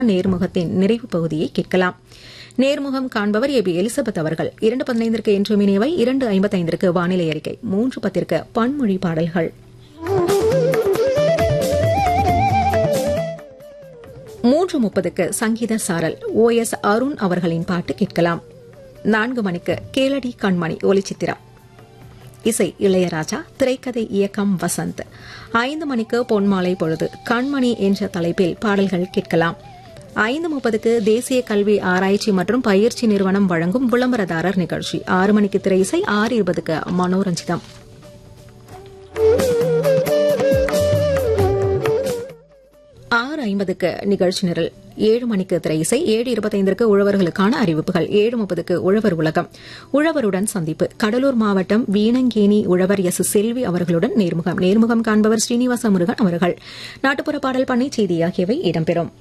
நேர்முகத்தின் நிறைவு பகுதியை கேட்கலாம் நேர்முகம் காண்பவர் ஏ பி எலிசபெத் அவர்கள் இரண்டு பதினைந்திற்கு என்று மினியவை இரண்டு ஐம்பத்தைந்திற்கு வானிலை அறிக்கை மூன்று பத்திற்கு பன்மொழி பாடல்கள் மூன்று முப்பதுக்கு சங்கீத சாரல் ஓ எஸ் அருண் அவர்களின் பாட்டு கேட்கலாம் நான்கு மணிக்கு கேளடி கண்மணி ஒலிச்சித்திரம் இசை இளையராஜா திரைக்கதை இயக்கம் வசந்த் ஐந்து மணிக்கு பொன்மாலை பொழுது கண்மணி என்ற தலைப்பில் பாடல்கள் கேட்கலாம் ஐந்து முப்பதுக்கு தேசிய கல்வி ஆராய்ச்சி மற்றும் பயிற்சி நிறுவனம் வழங்கும் விளம்பரதாரர் நிகழ்ச்சி ஆறு மணிக்கு திரை இசை ஆறு இருபதுக்கு மனோரஞ்சிதம் ஆறு ஐம்பதுக்கு நிகழ்ச்சி நிரல் ஏழு மணிக்கு திரை இசை ஏழு இருபத்தைந்திற்கு உழவர்களுக்கான அறிவிப்புகள் ஏழு முப்பதுக்கு உழவர் உலகம் உழவருடன் சந்திப்பு கடலூர் மாவட்டம் வீணங்கேணி உழவர் எஸ் செல்வி அவர்களுடன் நேர்முகம் நேர்முகம் காண்பவர் ஸ்ரீனிவாச முருகன் அவர்கள் நாட்டுப்புற பாடல் பண்ணை செய்தி ஆகியவை இடம்பெறும்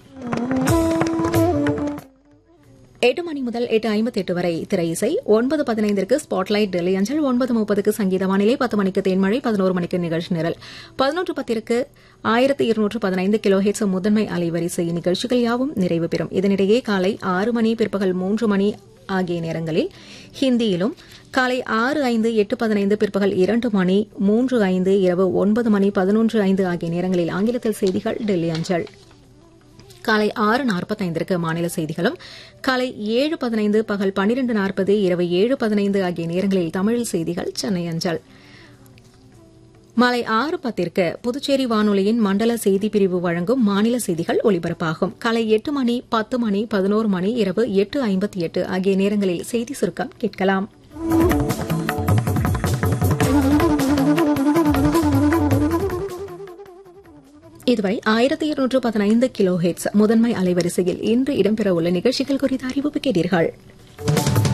எட்டு மணி முதல் எட்டு ஐம்பத்தி எட்டு வரை திரை இசை ஒன்பது பதினைந்திற்கு ஸ்பாட்லைட் டெல்லி அஞ்சல் ஒன்பது முப்பதுக்கு சங்கீத வானிலை பத்து மணிக்கு தேன்மழை பதினோரு மணிக்கு நிகழ்ச்சி நிரல் பதினொன்று பத்திற்கு ஆயிரத்தி இருநூற்று பதினைந்து கிலோ ஹெட்ஸ் முதன்மை அலைவரிசை நிகழ்ச்சிகள் யாவும் நிறைவு பெறும் இதனிடையே காலை ஆறு மணி பிற்பகல் மூன்று மணி ஆகிய நேரங்களில் ஹிந்தியிலும் காலை ஆறு ஐந்து எட்டு பதினைந்து பிற்பகல் இரண்டு மணி மூன்று ஐந்து இரவு ஒன்பது மணி பதினொன்று ஐந்து ஆகிய நேரங்களில் ஆங்கிலத்தில் செய்திகள் டெல்லி அஞ்சல் காலை ஆறு நாற்பத்தைந்திற்கு மாநில செய்திகளும் காலை ஏழு பதினைந்து பகல் பன்னிரண்டு நாற்பது இரவு ஏழு பதினைந்து ஆகிய நேரங்களில் தமிழில் செய்திகள் சென்னை அஞ்சல் மாலை ஆறு பத்திற்கு புதுச்சேரி வானொலியின் மண்டல செய்தி பிரிவு வழங்கும் மாநில செய்திகள் ஒலிபரப்பாகும் காலை எட்டு மணி பத்து மணி பதினோரு மணி இரவு எட்டு ஐம்பத்தி எட்டு ஆகிய நேரங்களில் செய்தி சுருக்கம் கேட்கலாம் இதுவரை ஆயிரத்தி இருநூற்று பதினைந்து கிலோ ஹெட்ஸ் முதன்மை அலைவரிசையில் இன்று இடம்பெறவுள்ள நிகழ்ச்சிகள் குறித்த அறிவிப்பு கேட்டீர்கள்